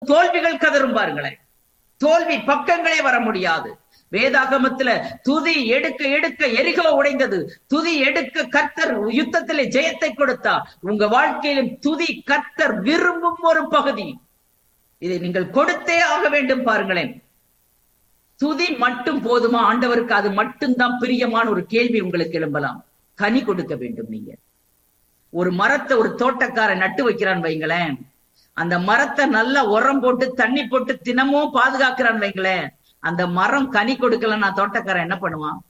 தோல்விகள் கதரும் பாருங்களேன் தோல்வி பக்கங்களே வர முடியாது வேதாகமத்துல துதி எடுக்க எடுக்க எரிகோ உடைந்தது துதி எடுக்க கர்த்தர் யுத்தத்திலே ஜெயத்தை கொடுத்தார் உங்க வாழ்க்கையிலும் துதி கர்த்தர் விரும்பும் ஒரு பகுதி இதை நீங்கள் கொடுத்தே ஆக வேண்டும் பாருங்களேன் துதி மட்டும் போதுமா ஆண்டவருக்கு அது மட்டும்தான் பிரியமான ஒரு கேள்வி உங்களுக்கு எழும்பலாம் கனி கொடுக்க வேண்டும் நீங்க ஒரு மரத்தை ஒரு தோட்டக்காரன் நட்டு வைக்கிறான் வைங்களேன் அந்த மரத்தை நல்லா உரம் போட்டு தண்ணி போட்டு தினமும் பாதுகாக்கிறான் வைங்களேன் அந்த மரம் கனி கொடுக்கலன்னா தோட்டக்காரன் என்ன பண்ணுவான்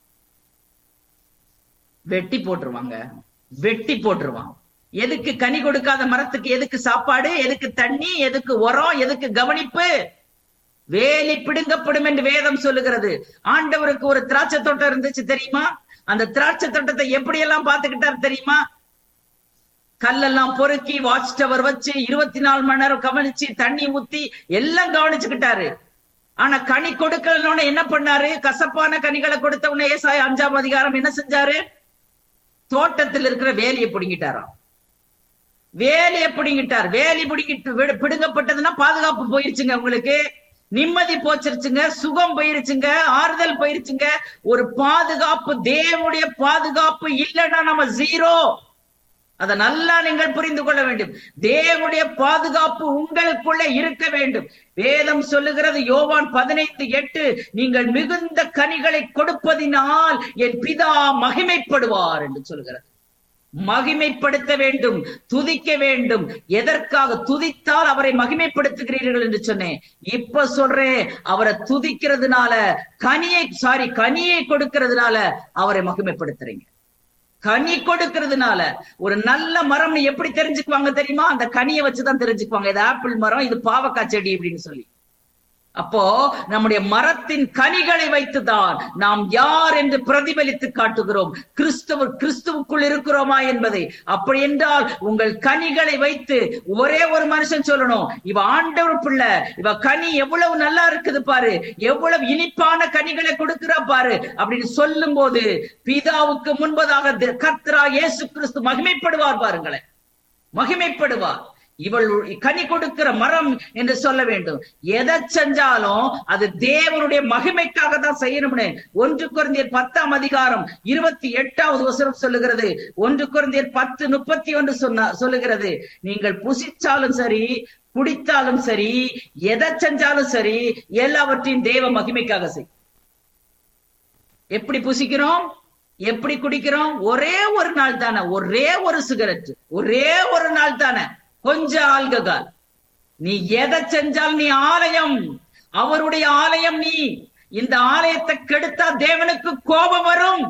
வெட்டி போட்டுருவாங்க வெட்டி போட்டுருவான் எதுக்கு கனி கொடுக்காத மரத்துக்கு எதுக்கு சாப்பாடு எதுக்கு தண்ணி எதுக்கு உரம் எதுக்கு கவனிப்பு வேலி பிடுங்கப்படும் என்று வேதம் சொல்லுகிறது ஆண்டவருக்கு ஒரு திராட்சை தோட்டம் இருந்துச்சு தெரியுமா அந்த திராட்சை தோட்டத்தை எப்படி எல்லாம் பாத்துக்கிட்டாரு தெரியுமா கல்லெல்லாம் பொறுக்கி வாட்ச் டவர் வச்சு இருபத்தி நாலு மணி நேரம் கவனிச்சு தண்ணி ஊத்தி எல்லாம் கவனிச்சுக்கிட்டாரு ஆனா கனி கொடுக்கலன்னு என்ன பண்ணாரு கசப்பான கனிகளை கொடுத்த உடனே ஏசாய அஞ்சாம் அதிகாரம் என்ன செஞ்சாரு தோட்டத்தில் இருக்கிற வேலியை பிடுங்கிட்டாராம் வேலியை பிடுங்கிட்டார் வேலி பிடுங்கிட்டு விடு- பிடுங்கப்பட்டதுன்னா பாதுகாப்பு போயிருச்சுங்க உங்களுக்கு நிம்மதி போச்சிருச்சுங்க சுகம் போயிருச்சுங்க ஆறுதல் போயிருச்சுங்க ஒரு பாதுகாப்பு தேவனுடைய பாதுகாப்பு இல்லைன்னா நம்ம ஜீரோ அதை நல்லா நீங்கள் புரிந்து கொள்ள வேண்டும் தேவனுடைய பாதுகாப்பு உங்களுக்குள்ள இருக்க வேண்டும் வேதம் சொல்லுகிறது யோவான் பதினைந்து எட்டு நீங்கள் மிகுந்த கனிகளை கொடுப்பதினால் என் பிதா மகிமைப்படுவார் என்று சொல்கிறது மகிமைப்படுத்த வேண்டும் துதிக்க வேண்டும் எதற்காக துதித்தால் அவரை மகிமைப்படுத்துகிறீர்கள் என்று சொன்னேன் இப்ப சொல்றேன் அவரை துதிக்கிறதுனால கனியை சாரி கனியை கொடுக்கிறதுனால அவரை மகிமைப்படுத்துறீங்க கனி கொடுக்கிறதுனால ஒரு நல்ல மரம்னு எப்படி தெரிஞ்சுக்குவாங்க தெரியுமா அந்த கனியை வச்சுதான் தெரிஞ்சுக்குவாங்க இது ஆப்பிள் மரம் இது பாவக்காய் செடி அப்படின்னு சொல்லி அப்போ நம்முடைய மரத்தின் கனிகளை வைத்துதான் நாம் யார் என்று பிரதிபலித்து காட்டுகிறோம் கிறிஸ்துவ கிறிஸ்துவுக்குள் இருக்கிறோமா என்பதை அப்படி என்றால் உங்கள் கனிகளை வைத்து ஒரே ஒரு மனுஷன் சொல்லணும் இவ ஆண்டவர் பிள்ளை இவ கனி எவ்வளவு நல்லா இருக்குது பாரு எவ்வளவு இனிப்பான கனிகளை கொடுக்கிறா பாரு அப்படின்னு சொல்லும் போது பிதாவுக்கு முன்பதாக தி- கர்த்தரா இயேசு கிறிஸ்து மகிமைப்படுவார் பாருங்களேன் மகிமைப்படுவார் இவள் கனி கொடுக்கிற மரம் என்று சொல்ல வேண்டும் எதை செஞ்சாலும் அது தேவனுடைய மகிமைக்காக தான் செய்யணும்னு ஒன்று குருந்தியர் பத்தாம் அதிகாரம் இருபத்தி எட்டாவது வசனம் சொல்லுகிறது ஒன்று குருந்தியர் பத்து முப்பத்தி ஒன்று சொன்ன சொல்லுகிறது நீங்கள் புசிச்சாலும் சரி குடித்தாலும் சரி எதை செஞ்சாலும் சரி எல்லாவற்றையும் தேவ மகிமைக்காக செய் எப்படி புசிக்கிறோம் எப்படி குடிக்கிறோம் ஒரே ஒரு நாள் தானே ஒரே ஒரு சிகரெட் ஒரே ஒரு நாள் தானே கொஞ்சம் ஆல்கஹால் நீ எதை செஞ்சாலும் நீ ஆலயம் அவருடைய ஆலயம் நீ இந்த ஆலயத்தை கெடுத்தா தேவனுக்கு கோபம் வரும்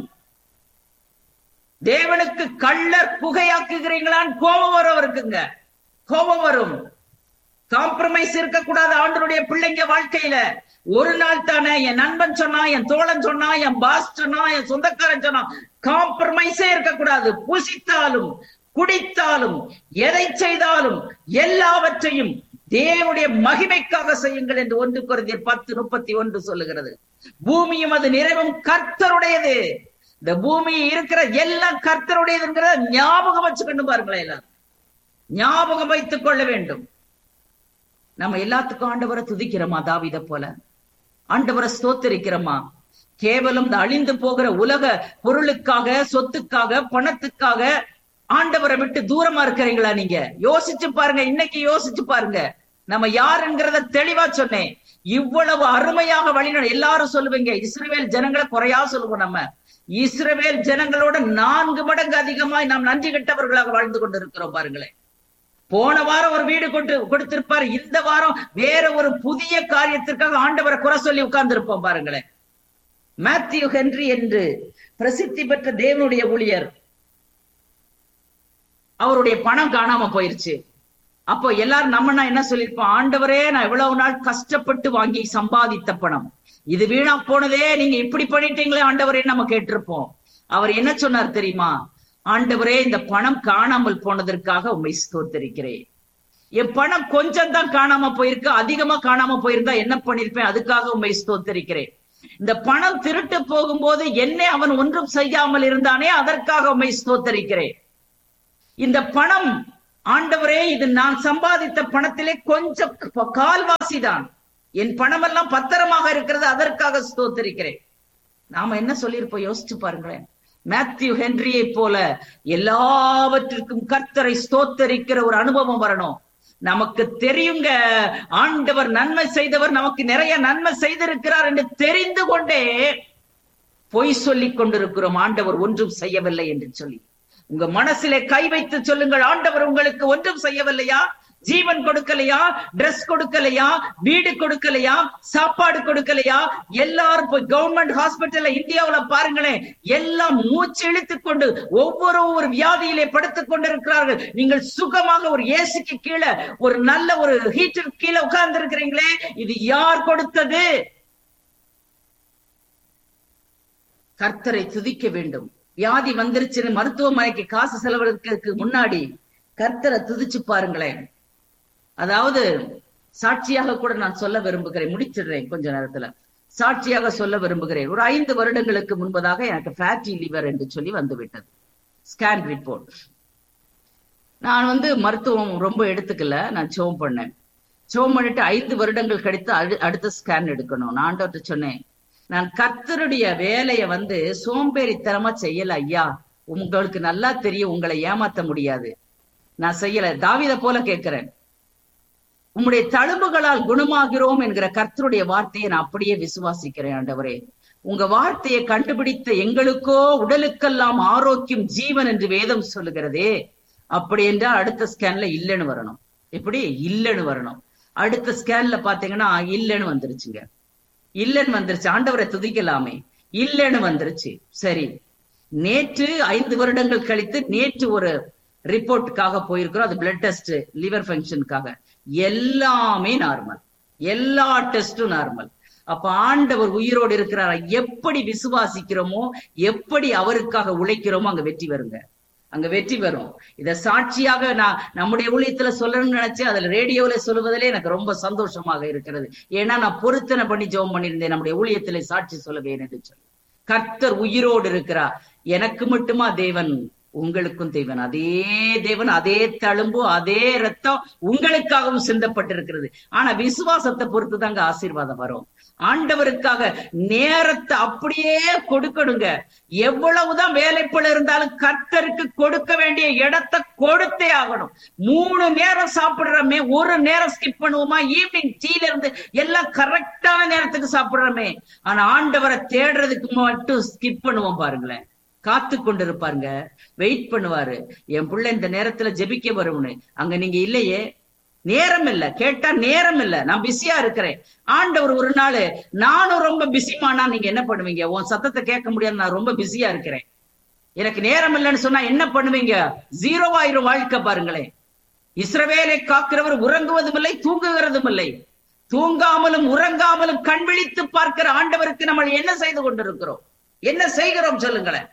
தேவனுக்கு கள்ளர் புகையாக்குகிறீங்களான்னு கோபம் வரும் அவருக்குங்க கோபம் வரும் காம்ப்ரமைஸ் இருக்கக்கூடாது ஆண்டருடைய பிள்ளைங்க வாழ்க்கையில ஒரு நாள் தானே என் நண்பன் சொன்னா என் தோழன் சொன்னா என் பாஸ் சொன்னா என் சொந்தக்காரன் சொன்னா காம்ப்ரமைஸே இருக்கக்கூடாது புசித்தாலும் குடித்தாலும் எதை செய்தாலும் எல்லாவற்றையும் தேவனுடைய மகிமைக்காக செய்யுங்கள் என்று ஒன்று குறைந்தர் பத்து முப்பத்தி ஒன்று சொல்லுகிறது பூமியும் அது நிறைவும் கர்த்தருடையது இந்த பூமி இருக்கிற எல்லாம் கர்த்தருடையதுங்கிறத ஞாபகம் வச்சுக்கொண்டு பாருங்களேன் எல்லாரும் ஞாபகம் வைத்துக் கொள்ள வேண்டும் நம்ம எல்லாத்துக்கும் ஆண்டவரை துதிக்கிறோமா தாவித போல ஆண்டவரை ஸ்தோத்தரிக்கிறோமா கேவலம் இந்த அழிந்து போகிற உலக பொருளுக்காக சொத்துக்காக பணத்துக்காக ஆண்டவரை விட்டு தூரமா இருக்கிறீங்களா நீங்க யோசிச்சு பாருங்க இன்னைக்கு யோசிச்சு பாருங்க நம்ம யாருங்கிறத தெளிவா சொன்னேன் இவ்வளவு அருமையாக வழிநட எல்லாரும் சொல்லுவீங்க இஸ்ரவேல் ஜனங்களை குறையா சொல்லுவோம் நம்ம இஸ்ரவேல் ஜனங்களோட நான்கு மடங்கு அதிகமாய் நாம் நன்றி கெட்டவர்களாக வாழ்ந்து கொண்டிருக்கிறோம் பாருங்களேன் போன வாரம் ஒரு வீடு கொண்டு கொடுத்திருப்பார் இந்த வாரம் வேற ஒரு புதிய காரியத்திற்காக ஆண்டவரை குறை சொல்லி உட்கார்ந்து இருப்போம் பாருங்களேன் மேத்யூ ஹென்றி என்று பிரசித்தி பெற்ற தேவனுடைய ஊழியர் அவருடைய பணம் காணாம போயிருச்சு அப்போ எல்லாரும் நம்மனா என்ன சொல்லிருப்போம் ஆண்டவரே நான் இவ்வளவு நாள் கஷ்டப்பட்டு வாங்கி சம்பாதித்த பணம் இது வீணா போனதே நீங்க இப்படி பண்ணிட்டீங்களே ஆண்டவரே நம்ம கேட்டிருப்போம் அவர் என்ன சொன்னார் தெரியுமா ஆண்டவரே இந்த பணம் காணாமல் போனதற்காக உண்மை ஸ்தோத்தரிக்கிறேன் என் பணம் கொஞ்சம் தான் காணாம போயிருக்கு அதிகமா காணாம போயிருந்தா என்ன பண்ணிருப்பேன் அதுக்காக உண்மை ஸ்தோத்தரிக்கிறேன் இந்த பணம் திருட்டு போகும்போது என்னை அவன் ஒன்றும் செய்யாமல் இருந்தானே அதற்காக உண்மை ஸ்தோத்தரிக்கிறேன் இந்த பணம் ஆண்டவரே இது நான் சம்பாதித்த பணத்திலே கொஞ்சம் க- கால்வாசிதான் என் பணமெல்லாம் பத்திரமாக இருக்கிறது அதற்காக ஸ்தோத்திரிக்கிறேன் நாம என்ன சொல்லியிருப்போம் யோசிச்சு பாருங்களேன் மேத்யூ ஹென்ரியை போல எல்லாவற்றிற்கும் கர்த்தரை ஸ்தோத்தரிக்கிற ஒரு அனுபவம் வரணும் நமக்கு தெரியுங்க ஆண்டவர் நன்மை செய்தவர் நமக்கு நிறைய நன்மை செய்திருக்கிறார் என்று தெரிந்து கொண்டே பொய் சொல்லிக் கொண்டிருக்கிறோம் ஆண்டவர் ஒன்றும் செய்யவில்லை என்று சொல்லி உங்க மனசிலே கை வைத்து சொல்லுங்கள் ஆண்டவர் உங்களுக்கு ஒன்றும் செய்யவில்லையா ஜீவன் கொடுக்கலையா Dress கொடுக்கலையா வீடு கொடுக்கலையா சாப்பாடு கொடுக்கலையா எல்லாரும் போய் கவர்மெண்ட் ஹாஸ்பிட்டல்ல இந்தியாவுல பாருங்களேன் எல்லாம் மூச்சு இழுத்துக் கொண்டு ஒவ்வொரு ஒரு வியாதியிலே படுத்துக் கொண்டிருக்கிறார்கள் நீங்கள் சுகமாக ஒரு ஏசிக்கு கீழே ஒரு நல்ல ஒரு ஹீட்டர் கீழே உட்கார்ந்து இருக்கிறீங்களே இது யார் கொடுத்தது கர்த்தரை துதிக்க வேண்டும் வியாதி வந்துருச்சுன்னு மருத்துவமனைக்கு காசு செலவழிக்கிறதுக்கு முன்னாடி கர்த்தரை துதிச்சு பாருங்களேன் அதாவது சாட்சியாக கூட நான் சொல்ல விரும்புகிறேன் முடிச்சிடுறேன் கொஞ்ச நேரத்துல சாட்சியாக சொல்ல விரும்புகிறேன் ஒரு ஐந்து வருடங்களுக்கு முன்பதாக எனக்கு ஃபேட்டி லிவர் என்று சொல்லி வந்து விட்டது ஸ்கேன் ரிப்போர்ட் நான் வந்து மருத்துவம் ரொம்ப எடுத்துக்கல நான் சோம் பண்ணேன் சோம் பண்ணிட்டு ஐந்து வருடங்கள் கழித்து அடு- அடுத்த ஸ்கேன் எடுக்கணும் நான் ஆண்டவர்கிட்ட சொன்னேன் நான் கர்த்தருடைய வேலையை வந்து சோம்பேறித்தனமா செய்யல ஐயா உங்களுக்கு நல்லா தெரியும் உங்களை ஏமாத்த முடியாது நான் செய்யல தாவித போல கேட்கிறேன் உம்முடைய தழும்புகளால் குணமாகிறோம் என்கிற கர்த்தருடைய வார்த்தையை நான் அப்படியே விசுவாசிக்கிறேன் ஆண்டவரே உங்க வார்த்தையை கண்டுபிடித்த எங்களுக்கோ உடலுக்கெல்லாம் ஆரோக்கியம் ஜீவன் என்று வேதம் சொல்லுகிறதே அப்படி என்றால் அடுத்த ஸ்கேன்ல இல்லைன்னு வரணும் எப்படி இல்லைன்னு வரணும் அடுத்த ஸ்கேன்ல பாத்தீங்கன்னா இல்லைன்னு வந்துருச்சுங்க இல்லைன்னு வந்துருச்சு ஆண்டவரை துதிக்கலாமே இல்லைன்னு வந்துருச்சு சரி நேற்று ஐந்து வருடங்கள் கழித்து நேற்று ஒரு ரிப்போர்ட்டுக்காக போயிருக்கிறோம் அது பிளட் டெஸ்ட் லிவர் ஃபங்க்ஷனுக்காக எல்லாமே நார்மல் எல்லா டெஸ்டும் நார்மல் அப்ப ஆண்டவர் உயிரோடு இருக்கிறாரா எப்படி விசுவாசிக்கிறோமோ எப்படி அவருக்காக உழைக்கிறோமோ அங்க வெற்றி வருங்க அங்க வெற்றி வரும் இத சாட்சியாக நான் நம்முடைய ஊழியத்துல சொல்லணும்னு நினைச்சேன் அதுல ரேடியோல சொல்லுவதிலே எனக்கு ரொம்ப சந்தோஷமாக இருக்கிறது ஏன்னா நான் பொருத்தனை பண்ணி ஜெபம் பண்ணியிருந்தேன் நம்முடைய ஊழியத்திலே சாட்சி சொல்லுவேன் என்று சொல்லி கர்த்தர் உயிரோடு இருக்கிறார் எனக்கு மட்டுமா தேவன் உங்களுக்கும் தேவன் அதே தேவன் அதே தழும்பு அதே ரத்தம் உங்களுக்காகவும் சிந்தப்பட்டிருக்கிறது ஆனா விசுவாசத்தை பொறுத்து தாங்க ஆசீர்வாதம் வரும் ஆண்டவருக்காக நேரத்தை அப்படியே கொடுக்கணுங்க எவ்வளவுதான் வேலைப்பள இருந்தாலும் கர்த்தருக்கு கொடுக்க வேண்டிய இடத்தை கொடுத்தே ஆகணும் மூணு நேரம் சாப்பிடுறோமே ஒரு நேரம் ஸ்கிப் பண்ணுவோமா ஈவினிங் டீல இருந்து எல்லாம் கரெக்டான நேரத்துக்கு சாப்பிடுறோமே ஆனா ஆண்டவரை தேடுறதுக்கு மட்டும் ஸ்கிப் பண்ணுவோம் பாருங்களேன் காத்து கொண்டு இருப்பாருங்க வெயிட் பண்ணுவாரு என் பிள்ளை இந்த நேரத்துல ஜெபிக்க வரும்னு அங்க நீங்க இல்லையே நேரம் இல்ல கேட்டா நேரம் இல்ல நான் பிஸியா இருக்கிறேன் ஆண்டவர் ஒரு நாள் நானும் ரொம்ப பிஸிமானா நீங்க என்ன பண்ணுவீங்க உன் சத்தத்தை கேட்க முடியாது நான் ரொம்ப பிஸியா இருக்கிறேன் எனக்கு நேரம் இல்லைன்னு சொன்னா என்ன பண்ணுவீங்க ஜீரோ ஆயிரம் வாழ்க்கை பாருங்களேன் இஸ்ரவேலை காக்கிறவர் உறங்குவதும் இல்லை தூங்குகிறதும் இல்லை தூங்காமலும் உறங்காமலும் கண் விழித்து பார்க்கிற ஆண்டவருக்கு நம்ம என்ன செய்து கொண்டிருக்கிறோம் என்ன செய்கிறோம் சொல்லுங்களேன்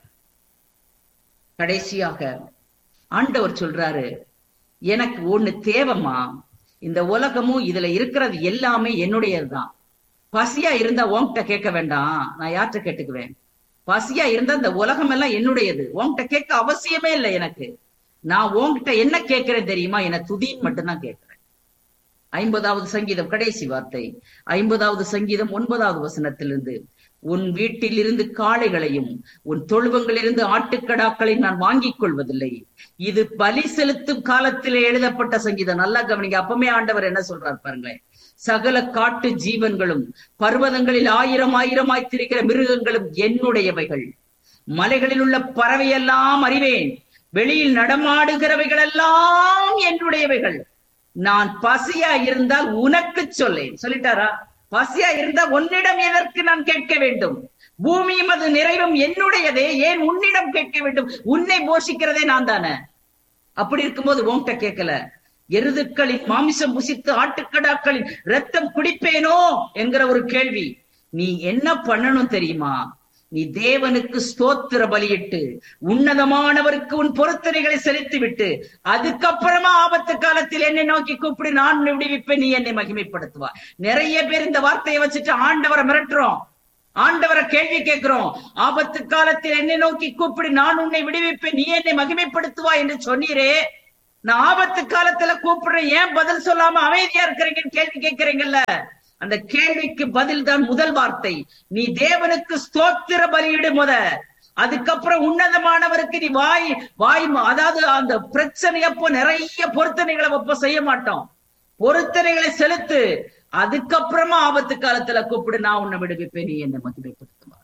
கடைசியாக ஆண்டவர் சொல்றாரு எனக்கு ஒண்ணு தேவைமா இந்த உலகமும் இதுல இருக்கிறது எல்லாமே என்னுடையதுதான் பசியா இருந்தா உன்கிட்ட கேட்க வேண்டாம் நான் யார்கிட்ட கேட்டுக்குவேன் பசியா இருந்தா இந்த உலகம் எல்லாம் என்னுடையது உன்கிட்ட கேட்க அவசியமே இல்லை எனக்கு நான் உன்கிட்ட என்ன கேட்கிறேன் தெரியுமா என துதின்னு மட்டும்தான் கேட்கிறேன் ஐம்பதாவது சங்கீதம் கடைசி வார்த்தை ஐம்பதாவது சங்கீதம் ஒன்பதாவது வசனத்திலிருந்து உன் வீட்டிலிருந்து காளைகளையும் உன் தொழுவங்களிலிருந்து ஆட்டுக்கடாக்களையும் நான் வாங்கிக் கொள்வதில்லை இது பலி செலுத்தும் காலத்திலே எழுதப்பட்ட சங்கீதம் நல்லா கவனிங்க அப்பமே ஆண்டவர் என்ன சொல்றார் பாருங்களேன் சகல காட்டு ஜீவன்களும் பர்வதங்களில் ஆயிரம் ஆயிரமாய் திரிகிற மிருகங்களும் என்னுடையவைகள் மலைகளில் உள்ள பறவையெல்லாம் அறிவேன் வெளியில் நடமாடுகிறவைகள் எல்லாம் என்னுடையவைகள் நான் பசியா இருந்தால் உனக்கு சொல்லேன் சொல்லிட்டாரா பசியா இருந்தா உன்னிடம் எதற்கு நான் கேட்க வேண்டும் பூமியும் அது நிறைவும் என்னுடையதே ஏன் உன்னிடம் கேட்க வேண்டும் உன்னை போஷிக்கிறதே நான் தானே அப்படி இருக்கும்போது உன்கிட்ட கேட்கல எருதுக்களின் மாமிசம் புசித்து ஆட்டுக்கடாக்களின் ரத்தம் குடிப்பேனோ என்கிற ஒரு கேள்வி நீ என்ன பண்ணணும் தெரியுமா நீ தேவனுக்கு ஸ்தோத்திர பலியிட்டு உன்னதமானவருக்கு உன் பொருத்தனைகளை செலுத்தி விட்டு அதுக்கப்புறமா ஆபத்து காலத்தில் என்னை நோக்கி கூப்பிடு நான் உன்னை விடுவிப்பேன் நீ என்னை மகிமைப்படுத்துவா நிறைய பேர் இந்த வார்த்தையை வச்சுட்டு ஆண்டவரை மிரட்டுறோம் ஆண்டவரை கேள்வி கேட்கிறோம் ஆபத்து காலத்தில் என்னை நோக்கி கூப்பிடு நான் உன்னை விடுவிப்பேன் நீ என்னை மகிமைப்படுத்துவா என்று சொன்னீரே நான் ஆபத்து காலத்துல கூப்பிடுறேன் ஏன் பதில் சொல்லாம அமைதியா இருக்கிறீங்கன்னு கேள்வி கேட்கிறீங்கல்ல அந்த கேள்விக்கு பதில் தான் முதல் வார்த்தை நீ தேவனுக்கு ஸ்தோத்திர பலியிடு முத அதுக்கப்புறம் உன்னதமானவருக்கு நீ வாய் வாய் அதாவது அந்த பிரச்சனை அப்போ நிறைய பொருத்தனைகளை அப்ப செய்ய மாட்டோம் பொருத்தனைகளை செலுத்து அதுக்கப்புறமா ஆபத்து காலத்துல கூப்பிடு நான் உன்னை விடுவிப்பேன் நீ என்னை மகிமைப்படுத்துமா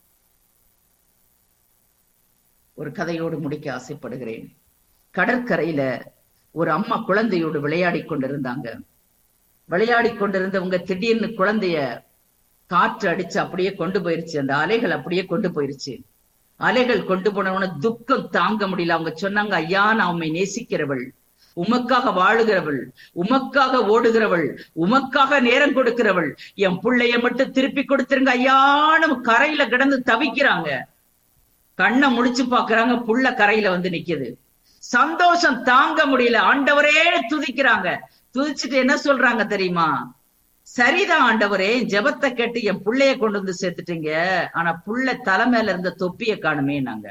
ஒரு கதையோடு முடிக்க ஆசைப்படுகிறேன் கடற்கரையில ஒரு அம்மா குழந்தையோடு விளையாடி கொண்டிருந்தாங்க விளையாடி கொண்டிருந்தவங்க திடீர்னு குழந்தைய காற்று அடிச்சு அப்படியே கொண்டு போயிருச்சு அந்த அலைகள் அப்படியே கொண்டு போயிருச்சு அலைகள் கொண்டு போனவன துக்கம் தாங்க முடியல அவங்க சொன்னாங்க ஐயா நான் உண்மை நேசிக்கிறவள் உமக்காக வாழுகிறவள் உமக்காக ஓடுகிறவள் உமக்காக நேரம் கொடுக்கிறவள் என் பிள்ளைய மட்டும் திருப்பி கொடுத்துருங்க ஐயான்னு கரையில கிடந்து தவிக்கிறாங்க கண்ணை முடிச்சு பாக்குறாங்க புள்ள கரையில வந்து நிக்குது சந்தோஷம் தாங்க முடியல ஆண்டவரே துதிக்கிறாங்க துதிச்சுட்டு என்ன சொல்றாங்க தெரியுமா சரிதான் ஆண்டவரே ஜெபத்தை கேட்டு என் புள்ளைய கொண்டு வந்து சேர்த்துட்டீங்க ஆனா புள்ள தலைமையில இருந்த தொப்பிய காணுமே நாங்க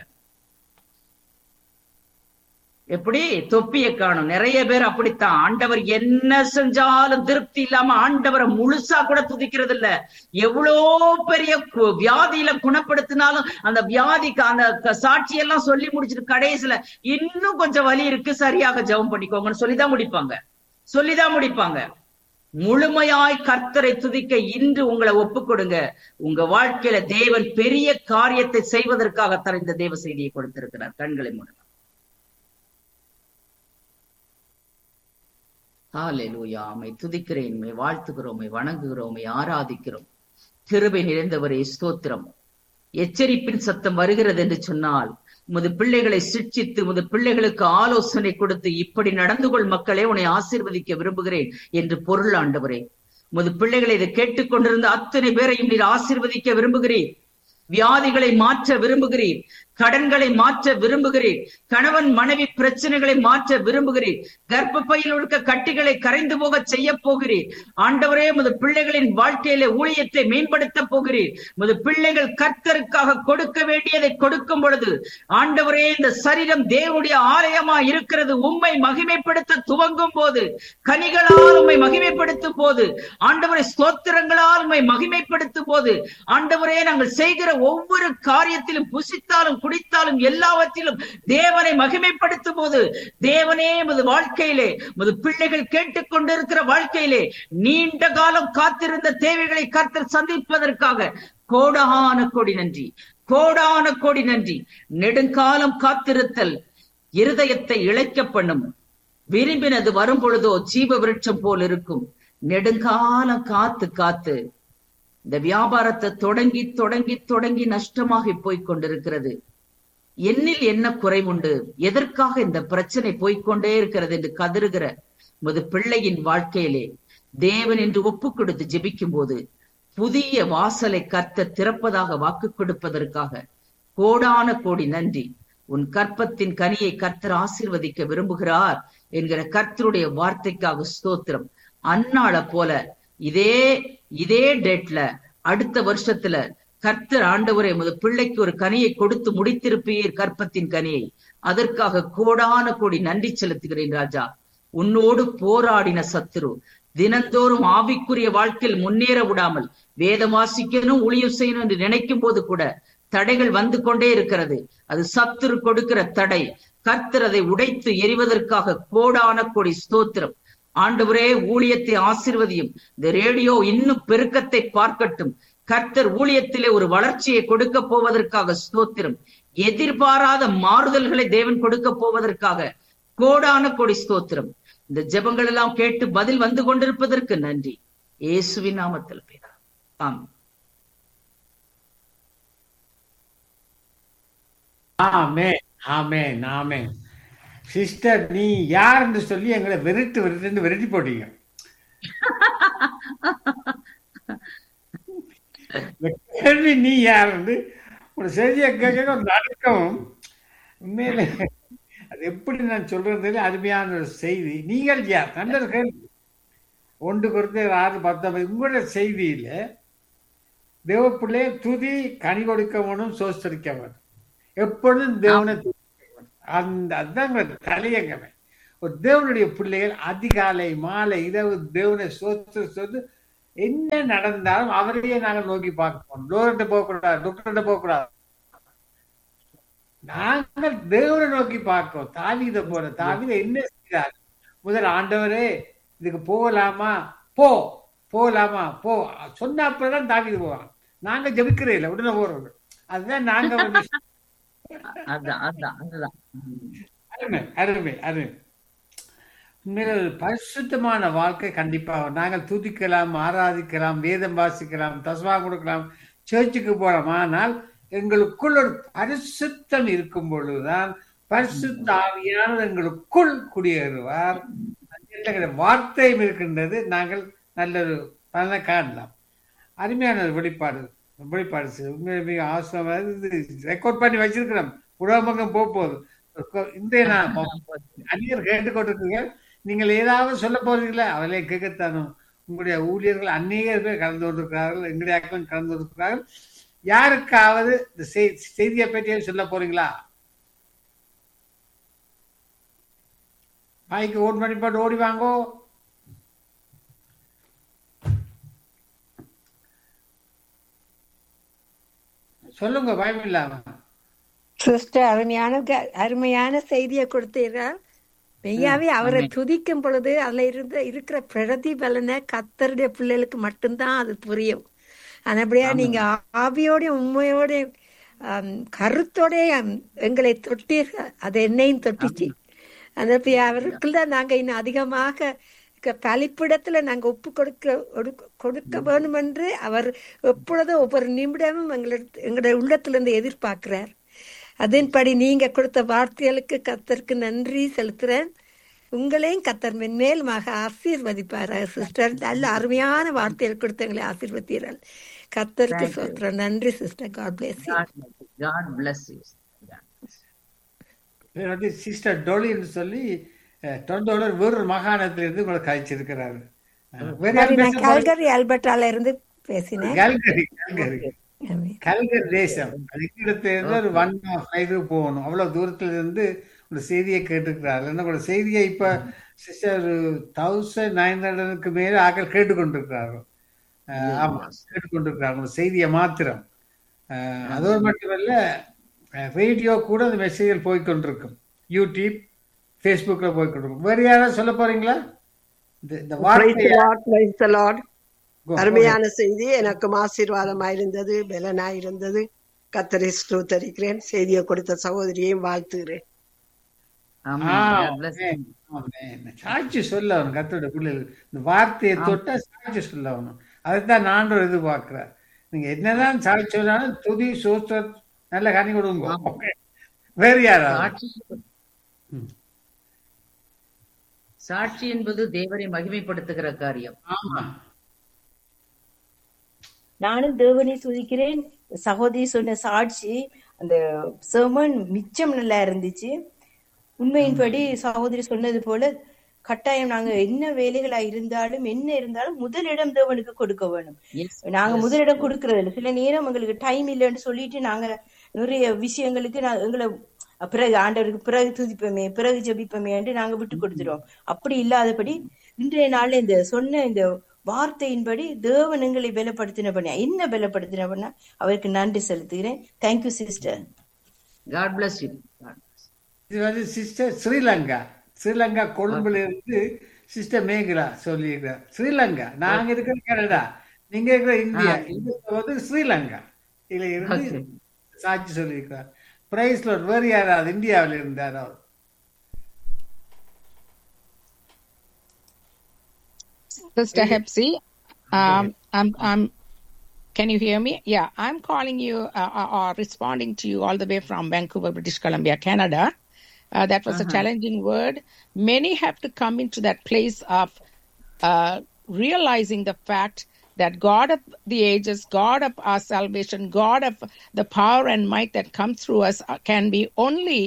எப்படி தொப்பிய காணும் நிறைய பேர் அப்படித்தான் ஆண்டவர் என்ன செஞ்சாலும் திருப்தி இல்லாம ஆண்டவரை முழுசா கூட துதிக்கிறது இல்ல எவ்வளோ பெரிய வியாதியில குணப்படுத்தினாலும் அந்த வியாதிக்கு அந்த சாட்சியெல்லாம் சொல்லி முடிச்சிட்டு கடைசியில இன்னும் கொஞ்சம் வலி இருக்கு சரியாக ஜெபம் பண்ணிக்கோங்கன்னு சொல்லிதான் முடிப்பாங்க சொல்லிதான் முடிப்பாங்க முழுமையாய் கர்த்தரை துதிக்க இன்று உங்களை ஒப்புக் கொடுங்க உங்க வாழ்க்கையில தேவன் பெரிய காரியத்தை செய்வதற்காகத்தான் இந்த தேவ செய்தியை கொடுத்திருக்கிறார் கண்களை மூடலாம் ஹாலெலூயா உம்மை துதிக்கிறேன் உம்மை வாழ்த்துகிறோம் உம்மை வணங்குகிறோம் உம்மை ஆராதிக்கிறோம் கிருபை நிறைந்தவரே ஸ்தோத்திரம் எச்சரிப்பின் சத்தம் வருகிறது என்று சொன்னால் உமது பிள்ளைகளை சிக்ஷித்து உமது பிள்ளைகளுக்கு ஆலோசனை கொடுத்து இப்படி நடந்து கொள் மக்களே உன்னை ஆசீர்வதிக்க விரும்புகிறேன் என்று பொருள் ஆண்டவரே உமது பிள்ளைகளை இதை கேட்டுக்கொண்டிருந்த அத்தனை பேரையும் நீர் ஆசீர்வதிக்க விரும்புகிறீர் வியாதிகளை மாற்ற விரும்புகிறீர் கடன்களை மாற்ற விரும்புகிறீர் கணவன் மனைவி பிரச்சனைகளை மாற்ற விரும்புகிறீர் கர்ப்பப்பையில் இருக்க கட்டிகளை கரைந்து போக செய்ய போகிறீர் ஆண்டவரே முது பிள்ளைகளின் வாழ்க்கையில ஊழியத்தை மேம்படுத்த போகிறீர் முது பிள்ளைகள் கர்த்தருக்காக கொடுக்க வேண்டியதை கொடுக்கும் பொழுது ஆண்டவரே இந்த சரீரம் தேவனுடைய ஆலயமா இருக்கிறது உம்மை மகிமைப்படுத்த துவங்கும் போது கனிகளால் உம்மை மகிமைப்படுத்தும் போது ஆண்டவரை ஸ்தோத்திரங்களால் உம்மை மகிமைப்படுத்தும் போது ஆண்டவரே நாங்கள் செய்கிற ஒவ்வொரு காரியத்திலும் புசித்தாலும் குடித்தாலும் எல்லாவற்றிலும் தேவனை மகிமைப்படுத்தும் போது தேவனே எமது வாழ்க்கையிலே எமது பிள்ளைகள் கேட்டுக்கொண்டிருக்கிற வாழ்க்கையிலே நீண்ட காலம் காத்திருந்த தேவைகளை கர்த்தர் சந்திப்பதற்காக கோடான கோடி நன்றி கோடான கோடி நன்றி நெடுங்காலம் காத்திருத்தல் இருதயத்தை இழைக்க பண்ணும் விரும்பினது வரும் பொழுதோ ஜீவ விருட்சம் போல் இருக்கும் நெடுங்காலம் காத்து காத்து இந்த வியாபாரத்தை தொடங்கி தொடங்கி தொடங்கி நஷ்டமாகி போய்க் கொண்டிருக்கிறது என்னில் என்ன குறைவுண்டு எதற்காக இந்த பிரச்சனை போய்கொண்டே இருக்கிறது என்று கதறுகிற முது பிள்ளையின் வாழ்க்கையிலே தேவன் என்று ஒப்பு கொடுத்து ஜெபிக்கும் போது புதிய வாசலை கர்த்த திறப்பதாக வாக்கு கொடுப்பதற்காக கோடான கோடி நன்றி உன் கற்பத்தின் கனியை கர்த்தர் ஆசீர்வதிக்க விரும்புகிறார் என்கிற கர்த்தருடைய வார்த்தைக்காக ஸ்தோத்திரம் அந்நாள போல இதே இதே டேட்ல அடுத்த வருஷத்துல கர்த்தர் ஆண்டவரே முத பிள்ளைக்கு ஒரு கனியை கொடுத்து முடித்திருப்பீர் கற்பத்தின் கனியை அதற்காக கோடான கோடி நன்றி செலுத்துகிறேன் ராஜா உன்னோடு போராடின சத்துரு தினந்தோறும் ஆவிக்குரிய வாழ்க்கையில் முன்னேற விடாமல் வேதம் வாசிக்கணும் ஊழியம் செய்யணும் என்று நினைக்கும் போது கூட தடைகள் வந்து கொண்டே இருக்கிறது அது சத்துரு கொடுக்கிற தடை கர்த்தர் அதை உடைத்து எரிவதற்காக கோடான கோடி ஸ்தோத்திரம் ஆண்டவரே ஊழியத்தை ஆசிர்வதியும் இந்த ரேடியோ இன்னும் பெருக்கத்தை பார்க்கட்டும் கர்த்தர் ஊழியத்திலே ஒரு வளர்ச்சியை கொடுக்க போவதற்காக ஸ்தோத்திரம் எதிர்பாராத மாறுதல்களை தேவன் கொடுக்க போவதற்காக கோடான கோடி ஸ்தோத்திரம் இந்த ஜெபங்கள் எல்லாம் கேட்டு பதில் வந்து கொண்டிருப்பதற்கு நன்றி இயேசுவின் நாமத்தில் பேரா ஆம் ஆமென் ஆமென் ஆமென் சிஸ்டர் நீ யார் என்று சொல்லி எங்களை விரட்டு விரட்டு விரட்டி போட்டீங்க இந்த கேள்வி நீ யார் என்று ஒரு செய்தியை கேட்க ஒரு நடுக்கம் உண்மையிலே அது எப்படி நான் சொல்றது அருமையான ஒரு செய்தி நீங்கள் யார் நல்ல கேள்வி ஒன்று குறித்து ஆறு பத்தொன்பது உங்களுடைய செய்தியில தேவப்பிள்ளை துதி கனி கொடுக்கவனும் சோஸ்தரிக்கவன் எப்பொழுதும் தேவனை அந்த அதுதான் தலையங்கமே ஒரு தேவனுடைய பிள்ளைகள் அதிகாலை மாலை இரவு தேவனை சோத்து சோத்து என்ன நடந்தாலும் அவரையே நாங்கள் நோக்கி பார்க்கணும் டோர்கிட்ட போகக்கூடாது டாக்டர்கிட்ட போகக்கூடாது நாங்கள் தேவனை நோக்கி பார்க்கிறோம் தாவீத போற தாவீத என்ன செய்தார் முதல் ஆண்டவரே இதுக்கு போகலாமா போ போகலாமா போ சொன்ன அப்புறம் தாவீது போவான் நாங்க ஜெபிக்கிறே இல்லை உடனே போறோம் அதுதான் நாங்க வந்து அதான் அதான் அதுதான் அருமை அருமை அருமை உண்மையில ஒரு பரிசுத்தமான வாழ்க்கை கண்டிப்பாக நாங்கள் துதிக்கலாம் ஆராதிக்கலாம் வேதம் வாசிக்கலாம் தஸ்மா கொடுக்கலாம் சர்ச்சுக்கு போறோம் ஆனால் எங்களுக்குள் ஒரு பரிசுத்தம் இருக்கும் பொழுதுதான் பரிசுத்த ஆவியானவர் எங்களுக்குள் குடியேறுவார் என்கிற வார்த்தையும் இருக்கின்றது நாங்கள் நல்ல ஒரு பலனை காணலாம் அருமையான ஒரு வெளிப்பாடு வெளிப்பாடு சார். உண்மையிலே மிக அவசரமாக இது ரெக்கார்ட் பண்ணி வச்சிருக்கிறோம் உலகமங்கம் போக போகுது இன்றைய நான் அந்நியர் கேட்டுக்கொண்டிருக்கீங்க நீங்கள் ஏதாவது சொல்ல போறீங்களா அவளே கேட்கத்தானும் உங்களுடைய ஊழியர்கள் அநேகர் பேர் கலந்து கொண்டிருக்கிறார்கள் எங்களுடைய அக்கம் கலந்து கொண்டிருக்கிறார்கள் யாருக்காவது இந்த செய்- செய்தியை பற்றி சொல்ல போறீங்களா பாய்க்கு ஓன் பண்ணி போட்டு ஓடி வாங்கோ சொல்லுங்க பயம் இல்லாம சிஸ்டர் அருமையான க- அருமையான செய்தியை கொடுத்தீர்கள் மெய்யாவே அவரை துதிக்கும் பொழுது அதுல இருந்த இருக்கிற பிரதிபலனை கத்தருடைய பிள்ளைகளுக்கு மட்டும்தான் அது புரியும் அதபடியா நீங்க ஆவியோட உண்மையோட ஆம், கருத்தோட ஆம், எங்களை தொட்டீர்கள் அது என்னையும் தொட்டுச்சு அந்த அவருக்குள்ள நாங்க இன்னும் அதிகமாக க- பலிப்பிடத்துல நாங்க ஒப்பு கொடுக்க ஒடுக்க- கொடுக்க வேணும் என்று அவர் எப்பொழுதும் ஒவ்வொரு நிமிடமும் எங்களை எங்களுடைய உள்ளத்திலிருந்து எதிர்பார்க்கிறார் அதன்படி நீங்க கொடுத்த வார்த்தைகளுக்கு கத்தருக்கு நன்றி செலுத்துறேன் உங்களையும் கத்தர் மென்மேலுமாக ஆசீர்வதிப்பார் சிஸ்டர் நல்ல அருமையான வார்த்தைகள் கொடுத்து எங்களை ஆசீர்வதிக்கிறார் கத்தருக்கு Thank you. சொல்றேன் நன்றி sister God bless God bless you. இவர் வந்து சிஸ்டர் டோலின்னு சொல்லி டொண்டோலர் வேறொரு மாகாணத்திலிருந்து உங்களை கழிச்சிருக்கிறாரு அஹ், வேற யார் நான் பேச கல்கரி அல்பர்டால இருந்து பேசினேன் கல்கரி கல்கரி ஆமென். கல்கரி தேசம் அது இடத்துல இருந்து ஒரு ஒன் ஃபைவ் போகணும் அவ்வளவு தூரத்துல இருந்து ஒரு செய்தியை கேட்டுக்கிறாரு என்ன கூட செய்தியை இப்ப சிஸ்டர் தௌசண்ட் நைன் ஹண்ட்ரடுக்கு மேல ஆக்கள் கேட்டுக்கொண்டிருக்கிறார்கள் அஹ், ஆமா கேட்டுக்கொண்டிருக்கிறாங்க ஒரு செய்தியை மாத்திரம் அஹ், அதோடு மட்டுமல்ல ரேடியோ கூட அந்த மெசேஜில் போய்க்கொண்டிருக்கும் யூடியூப் ஃபேஸ்புக்ல போய்க்கொண்டிருக்கும் வேற யாராவது சொல்ல போறீங்களா இந்த இந்த Praise the வார்த்தையை Lord, praise the Lord. Go, அருமையான செய்தி எனக்கும் ஆசீர்வாதமாயிருந்தது பலனாயிருந்தது கத்தரை ஸ்தோத்தரிக்கிறேன் செய்தியை கொடுத்த சகோதரியையும் வாழ்த்துகிறேன் Amen. Ah, God bless you. ஆமென், ஆமென். சாட்சி சொல்ல அவனும் கத்தோட பிள்ளைகள் இந்த வார்த்தையை தொட்டா சாட்சி சொல்ல அவனும் அதைத்தான் நான் எதிர்பார்க்கிறேன் நீங்க என்னதான் சாட்சி சொன்னாலும் துதி சோஸ்தர் நல்ல கனி கொடுங்க வேற யாராவது சாட்சி சாட்சி என்பது தேவரை மகிமைப்படுத்துகிற காரியம் ஆமா நானும் தேவனை துதிக்கிறேன் சகோதரி சொன்ன சாட்சி அந்த செமன் மிச்சம் நல்லா இருந்துச்சு உண்மையின்படி சகோதரி சொன்னது போல கட்டாயம் நாங்க என்ன வேலைகளா இருந்தாலும் என்ன இருந்தாலும் முதலிடம் தேவனுக்கு கொடுக்க வேணும் Yes. நாங்க முதலிடம் கொடுக்கறது இல்லை சில நேரம் எங்களுக்கு டைம் இல்லைன்னு சொல்லிட்டு நாங்க நிறைய விஷயங்களுக்கு நான் எங்களை பிறகு ஆண்டவருக்கு பிறகு துதிப்போமே பிறகு ஜெபிப்போமேன்ட்டு நாங்க விட்டு கொடுத்துருவோம் அப்படி இல்லாதபடி இன்றைய நாள்ல இந்த சொன்ன இந்த வார்த்தையின்படி தேவன் எங்களை பலப்படுத்தினபடியா என்ன பலப்படுத்தினபடினா அவருக்கு நன்றி செலுத்துகிறேன் thank you sister God bless you. God bless you. இது வந்து சிஸ்டர் ஸ்ரீலங்கா ஸ்ரீலங்கா கொழும்புல இருந்து சிஸ்டர் மேகலா சொல்லியிருக்கிறார் ஸ்ரீலங்கா நாங்க இருக்கிற கனடா நீங்க இருக்கிற இந்தியா இது வந்து ஸ்ரீலங்கா இதுல இருந்து Okay. சாட்சி சொல்லியிருக்கிறார் பிரைஸ் லோட் வேறு யாராவது இந்தியாவில் இருந்தார் அவர் Sister Hepsi, um, I'm, I'm, can you hear me? Yeah, I'm calling you uh, uh, or responding to you all the way from Vancouver, British Columbia, Canada. Uh, that was a challenging word. Many have to come into that place of uh, realizing the fact that God of the ages, God of our salvation, God of the power and might that come through us uh, can be only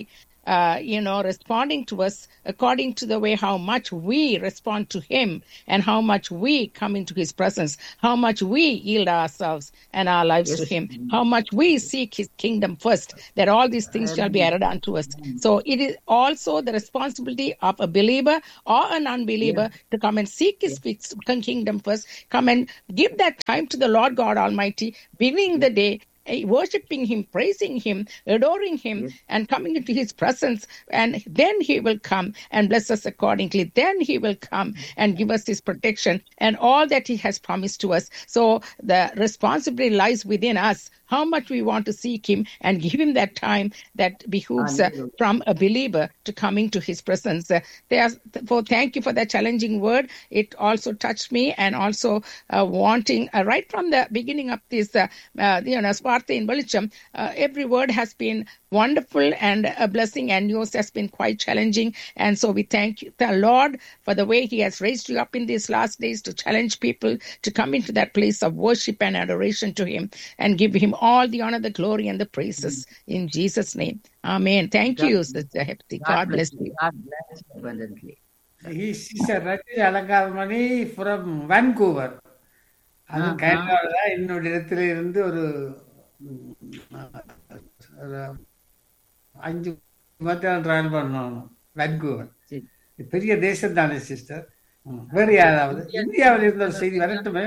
uh, you know, responding to us according to the way how much we respond to Him and how much we come into His presence, how much we yield ourselves and our lives to Him, how much we seek His kingdom first, that all these things shall be added unto us. So it is also the responsibility of a believer or an unbeliever to come and seek His fix- kingdom first, come and give that time to the Lord God Almighty, beginning the day eh, worshiping him, praising him, adoring him, and coming into his presence. And then he will come and bless us accordingly. Then he will come and give us his protection and all that he has promised to us. So the responsibility lies within us. How much we want to seek him and give him that time that behooves uh, Hallelujah. from a believer to coming to his presence. Uh, there, for thank you for that challenging word. It also touched me and also uh, wanting uh, right from the beginning of this, uh, uh, you know, Sparta in Belicham, uh, every word has been wonderful and a blessing, and yours has been quite challenging. And so we thank you, the Lord for the way He has raised you up in these last days to challenge people to come into that place of worship and adoration to Him and give Him all the honor, the glory, and the praises in Jesus' name. Amen. Thank you, Sister Hepti. God bless you. God bless you abundantly. He, she's a Rati Alankarmani from Vancouver. அது ஆஹா. கனடாவில் தான் என்னோட இடத்துல இருந்து ஒரு ம், ஒரு அஞ்சு மத்தியானம் ட்ராவல் பண்ணணும் வான்கூவர் சரி. இது பெரிய தேசம் தானே சிஸ்டர் வேறு யாராவது இந்தியாவில் இருந்த ஒரு செய்தி வரட்டுமே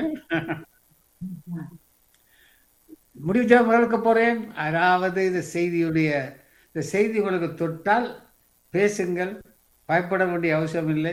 முடிவு உங்களுக்கு போறேன் அதாவது இந்த செய்தியுடைய இந்த செய்தி உங்களுக்கு தொட்டால் பேசுங்கள் பயப்பட வேண்டிய அவசியம் இல்லை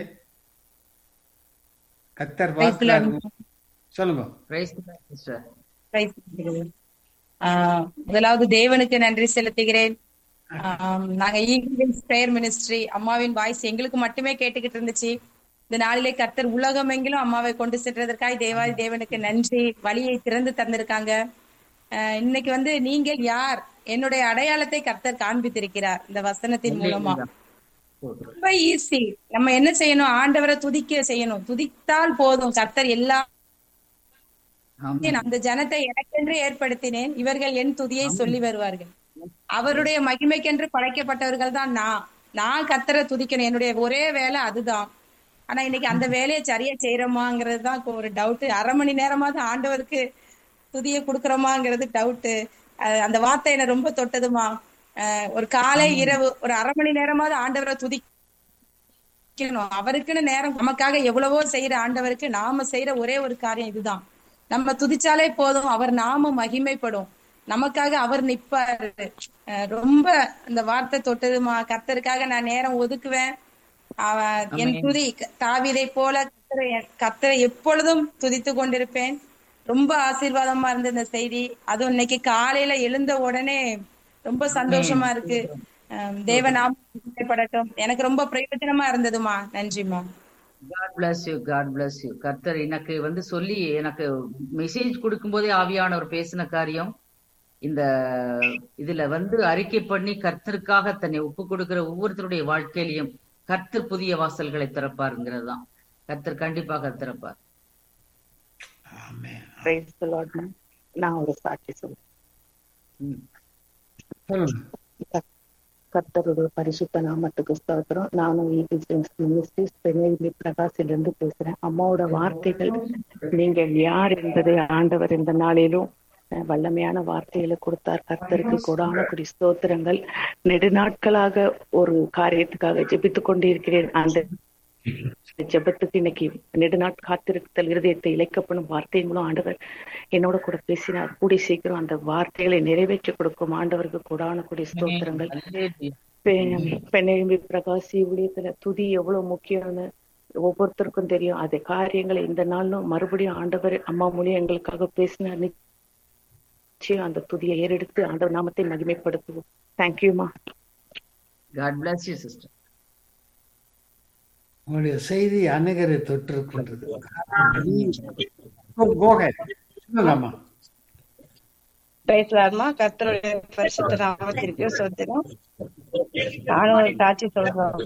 கத்தர் Praise the Lord. பார்க்கிறார் சொல்லுங்க Praise the Lord, sister. Praise the Lord. ஆஹ் முதலாவது தேவனுக்கு நன்றி செலுத்துகிறேன் ஆம், நாங்க ஈகிள்ஸ் பிரேயர் மினிஸ்ட்ரி அம்மாவின் வாய்ஸ் எங்களுக்கு மட்டுமே கேட்டுக்கிட்டு இருந்துச்சு இந்த நாளிலே கர்த்தர் உலகமெங்கிலும் அம்மாவை கொண்டு சென்றதற்காக தேவாதி தேவனுக்கு நன்றி வழியை திறந்து தந்திருக்காங்க ஆஹ் இன்னைக்கு வந்து நீங்கள் யார் என்னுடைய அடையாளத்தை கர்த்தர் காண்பித்திருக்கிறார் இந்த வசனத்தின் மூலமா ரொம்ப ஈஸி நம்ம என்ன செய்யணும் ஆண்டவரை துதிக்க செய்யணும் துதித்தால் போதும் கர்த்தர் எல்லா ஆமென். அந்த ஜனத்தை எனக்கென்று ஏற்படுத்தினேன் இவர்கள் என் துதியை சொல்லி வருவார்கள் அவருடைய மகிமைக்கென்று படைக்கப்பட்டவர்கள் தான் நான் நான் கத்தரை துதிக்கணும் என்னுடைய ஒரே வேலை அதுதான் ஆனா இன்னைக்கு அந்த வேலையை சரியா செய்யறோமாங்கிறது தான் இப்போ ஒரு டவுட் அரை மணி நேரமாவது ஆண்டவருக்கு துதியை கொடுக்கறோமாங்கிறது டவுட் அந்த வார்த்தை என்ன ரொம்ப தொட்டதுமா அஹ் ஒரு காலை இரவு ஒரு அரை மணி நேரமாவது ஆண்டவரை துதி வைக்கணும் அவருக்குன்னு நேரம் நமக்காக எவ்வளவோ செய்யற ஆண்டவருக்கு நாம செய்யற ஒரே ஒரு காரியம் இதுதான் நம்ம துதிச்சாலே போதும் அவர் நாம மகிமைப்படும் நமக்காக அவர் நிப்பாரு அஹ் ரொம்ப அந்த வார்த்தை தொட்டதுமா கர்த்தருக்காக நான் நேரம் ஒதுக்குவேன் அவன் என் துதி தாவிதை போல கர்த்தரை கர்த்தரை எப்பொழுதும் துதித்து கொண்டிருப்பேன் ரொம்ப ஆசீர்வாதமா இருந்த இந்த செய்தி அதுவும் இன்னைக்கு காலையில எழுந்த உடனே ரொம்ப சந்தோஷமா இருக்கு அஹ் தேவ நாமம் படட்டும் எனக்கு ரொம்ப பிரயோஜனமா இருந்ததுமா நன்றிமா God bless you God bless you கர்த்தர் எனக்கு வந்து சொல்லி எனக்கு மெசேஜ் கொடுக்கும்போதே ஆவியானவர் பேசின காரியம் இந்த இதுல வந்து அறிக்கை பண்ணி கர்த்தருக்காக தன்னை ஒப்பு கொடுக்கிற ஒவ்வொருத்தருடைய வாழ்க்கையிலையும் கர்த்தர் புதிய வாசல்களை திறப்பாருங்கிறது தான் கர்த்தர் கண்டிப்பாக திறப்பார் ஆமென். Praise the Lord, ma'am. நான் ஒரு சாட்சி சொல்றேன் ம். சொல்லுங்க கர்த்தருடைய பரிசுத்த நாமத்துக்கு ஸ்தோத்திரம் நானும் ஈகிள்ஸ் மினிஸ்ட்ரிஸ் பெண்ணை பிரகாசிலிருந்து பேசுறேன் அம்மாவோட வார்த்தைகள் நீங்கள் யார் என்பதை ஆண்டவர் இந்த நாளிலும் அஹ், வல்லமையான வார்த்தைகளை கொடுத்தார் கர்த்தருக்கு கொடான குடி ஸ்தோத்திரங்கள் நெடுநாட்களாக ஒரு காரியத்துக்காக ஜெபித்துக் கொண்டிருக்கிறேன் அந்த ஜெபத்துக்கு இன்னைக்கு நெடுநாட் காத்திருத்தல் இருதயத்தை இழைக்கப்படும் வார்த்தையின் மூலம் ஆண்டவர் என்னோட கூட பேசினார் கூடி சீக்கிரம் அந்த வார்த்தைகளை நிறைவேற்றி கொடுக்கும் ஆண்டவருக்கு கொடான குடி ஸ்தோத்திரங்கள் பெ- பெண்ணெழும்பி பிரகாசி ஊழியத்துல துதி எவ்வளவு முக்கியம்னு ஒவ்வொருத்தருக்கும் தெரியும் அதே காரியங்களை இந்த நாளும் மறுபடியும் ஆண்டவர் அம்மா மொழி எங்களுக்காக பேசினார் நிச்சயம் அந்த துதியை ஏறெடுத்து ஆண்டவர் நாமத்தை மகிமைப்படுத்துவோம் தேங்க்யூமா God bless you sister உங்களுடைய செய்தி அநேகரை தொற்றிருக்கின்றது போக சொல்லுங்கம்மா பேசலாமா கர்த்தருடைய பரிசுத்த நாமத்திற்கு சொத்திரம் நானும் ஒரு சாட்சி சொல்றேன்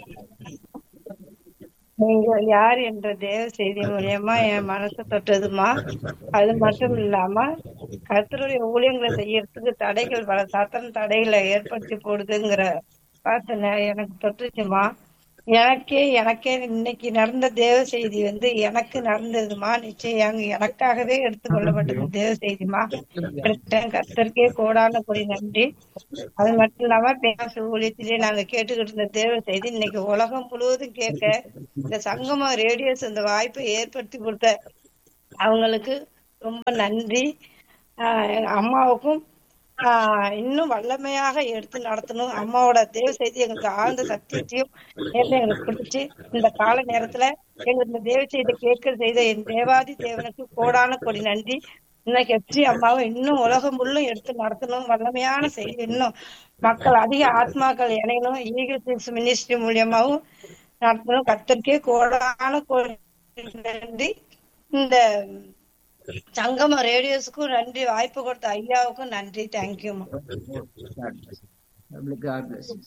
நீங்கள் யார் என்ற தேவ செய்தி மூலியமா என் மனசை தொட்டதுமா அது மட்டும் இல்லாம கர்த்தருடைய ஊழியங்களை செய்யறதுக்கு தடைகள் பல சாத்தன தடைகளை ஏற்படுத்தி போடுதுங்கிற பார்த்தேன் எனக்கு தொட்டுச்சுமா எனக்கே எனக்கே இன்னைக்கு நடந்த தேவ செய்தி வந்து எனக்கு நடந்ததுமா நிச்சயம் எனக்காகவே எடுத்துக்கொள்ளப்பட்டது தேவ செய்திமா எடுத்தேன் கர்த்தருக்கே கோடான கொடி நன்றி அது மட்டும் இல்லாம பேச ஊழியத்திலே நாங்க கேட்டுக்கிட்டு இருந்த தேவ செய்தி இன்னைக்கு உலகம் முழுவதும் கேட்க இந்த சங்கமா ரேடியோஸ் இந்த வாய்ப்பை ஏற்படுத்தி கொடுத்த அவங்களுக்கு ரொம்ப நன்றி ஆஹ் எங்க அம்மாவுக்கும் ஆஹ் இன்னும் வல்லமையாக எடுத்து நடத்தணும் அம்மாவோட தேவ செய்தி எங்களுக்கு ஆழ்ந்த சத்தியத்தையும் நேர்ல எங்களுக்கு பிடிச்சு இந்த கால நேரத்துல எங்களுக்கு இந்த தேவ செய்தி கேட்க செய்த என் தேவாதி தேவனுக்கு கோடான கொடி நன்றி இன்னைக்கு எப்சி அம்மாவை இன்னும் உலகம் முள்ளும் எடுத்து நடத்தணும் வல்லமையான செய்தி இன்னும் மக்கள் அதிக ஆத்மாக்கள் இணையணும் ஈகிள்ஸ் மினிஸ்ட்ரி மூலியமாவும் நடத்தணும் கத்தருக்கே கோடான கொடி நன்றி இந்த சங்கம ரேடியோஸ்க்கும் நன்றி வாய்ப்பு கொடுத்த ஐயாவுக்கும் நன்றி தேங்க்யூமா God bless you.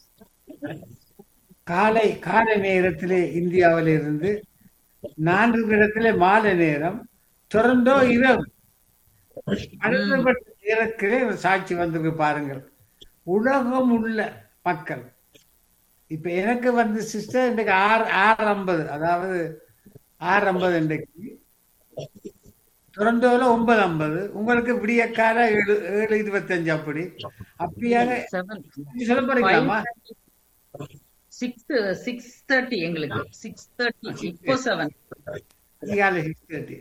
காலை காலை நேரத்திலே இந்தியாவில் இருந்து நான்கு இடத்திலே மாலை நேரம் தொடர்ந்தோ இரவு அடுத்தபட்ட நேரத்திலே ஒரு சாட்சி வந்திருக்கு பாருங்கள் உலகம் உள்ள மக்கள் இப்ப எனக்கு வந்து சிஸ்டர் இன்றைக்கு ஆறு ஆறு ஐம்பது அதாவது ஆறு ஐம்பது இன்றைக்கு டொரண்டோல ஒன்பது ஐம்பது உங்களுக்கு விடியக்கால ஏழு ஏழு இருபத்தஞ்சு அப்படி அப்படியாக Seven. நீங்க சொல்ல போறீங்களாமா சிக்ஸ் சிக்ஸ் தேர்ட்டி எங்களுக்கு சிக்ஸ் தேர்ட்டி இப்போ செவன் அதிகாலை சிக்ஸ் தேர்ட்டி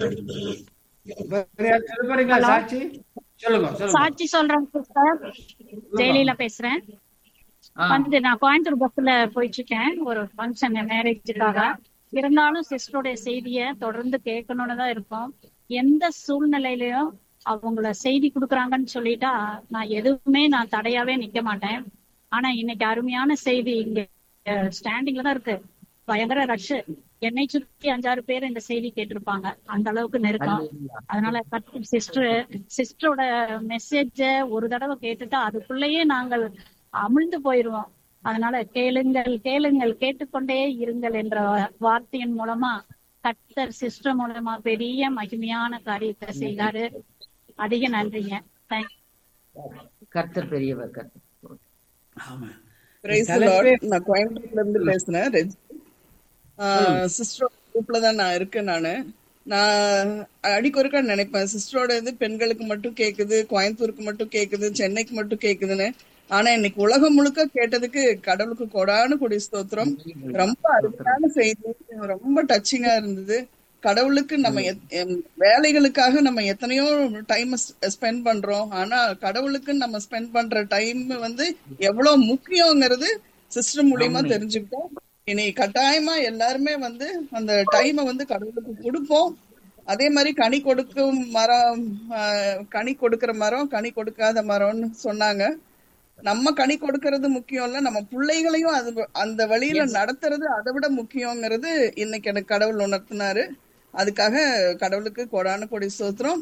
சொல்ல போறீங்களா சாட்சி சொல்லுங்க சொல்லுங்க சாட்சி சொல்றேன் சிஸ்டர் ஜெயலலிதா பேசுறேன் வந்து நான் கோயம்புத்தூர் பஸ்ல போயிட்டு இருக்கேன் ஒரு ஃபங்க்ஷன் மேரேஜுக்காக இருந்தாலும் சிஸ்டருடைய செய்திய தொடர்ந்து கேட்கணும்னு தான் இருப்போம் எந்த சூழ்நிலையிலயும் அவங்கள செய்தி கொடுக்குறாங்கன்னு சொல்லிட்டா நான் எதுவுமே நான் தடையாவே நிக்க மாட்டேன் ஆனா இன்னைக்கு அருமையான செய்தி இங்க ஸ்டாண்டிங்ல தான் இருக்கு பயங்கர ரஷ் என்னை சுத்தி அஞ்சாறு பேர் இந்த செய்தி கேட்டிருப்பாங்க அந்த அளவுக்கு நெருக்கம் அதனால சிஸ்டர் சிஸ்டரோட மெசேஜ ஒரு தடவை கேட்டுட்டா அதுக்குள்ளேயே நாங்கள் அமிழ்ந்து போயிருவோம் அதனால கேளுங்கள் கேளுங்கள் கேட்டுக்கொண்டே இருங்கள் என்ற வார்த்தையின் மூலமா கர்த்தர் சிஸ்டர் மூலமா பெரிய மகிமையான காரியத்தை செய்தாரு அதிக நன்றிங்க தேங்க்யூ கர்த்தர் பெரியவர் கர்த்தர் ஆமா Praise the Lord. நான் கோயம்புத்தூர்ல இருந்து பேசுறேன் ரெஜி. ஆஹ் சிஸ்டரோட குரூப்ல தான் நான் இருக்கேன் நானு நான் அடிக்கொருக்கா நினைப்பேன் சிஸ்டரோட இது பெண்களுக்கு மட்டும் கேக்குது கோயம்புத்தூருக்கு மட்டும் கேக்குது சென்னைக்கு மட்டும் கேக்குதுன்னு ஆனா இன்னைக்கு உலகம் முழுக்க கேட்டதுக்கு கடவுளுக்கு கொடான கொடி ஸ்தோத்திரம் ரொம்ப அருமையான செய்தி ரொம்ப டச்சிங்கா இருந்தது கடவுளுக்கு நம்ம எத்- எம், வேலைகளுக்காக நம்ம எத்தனையோ டைம் ஸ்பெண்ட் பண்றோம் ஆனா கடவுளுக்கு நம்ம ஸ்பெண்ட் பண்ற டைம் வந்து எவ்வளவு முக்கியங்கிறது சிஸ்டம் மூலியமா ஆமென். தெரிஞ்சுக்கிட்டோம் இனி கட்டாயமா எல்லாருமே வந்து அந்த டைமை வந்து கடவுளுக்கு கொடுப்போம் அதே மாதிரி கனி கொடுக்கும் மரம் ஆஹ், கனி கொடுக்கிற மரம் கனி கொடுக்காத மரம்னு சொன்னாங்க நம்ம கனி கொடுக்கறது முக்கியம் இல்ல நம்ம பிள்ளைகளையும் அது அந்த வழியில நடத்துறது அதை விட முக்கியங்கிறது இன்னைக்கு எனக்கு கடவுள் உணர்த்தினாரு அதுக்காக கடவுளுக்கு கொடான கொடி சோத்திரம்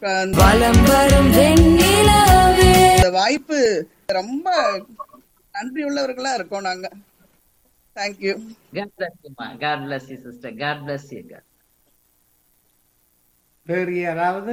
இந்த வாய்ப்பு ரொம்ப நன்றி உள்ளவர்களா இருக்கோம் நாங்க thank you God bless you, ma. God bless you, sister. God bless you. God. வேறு யாராவது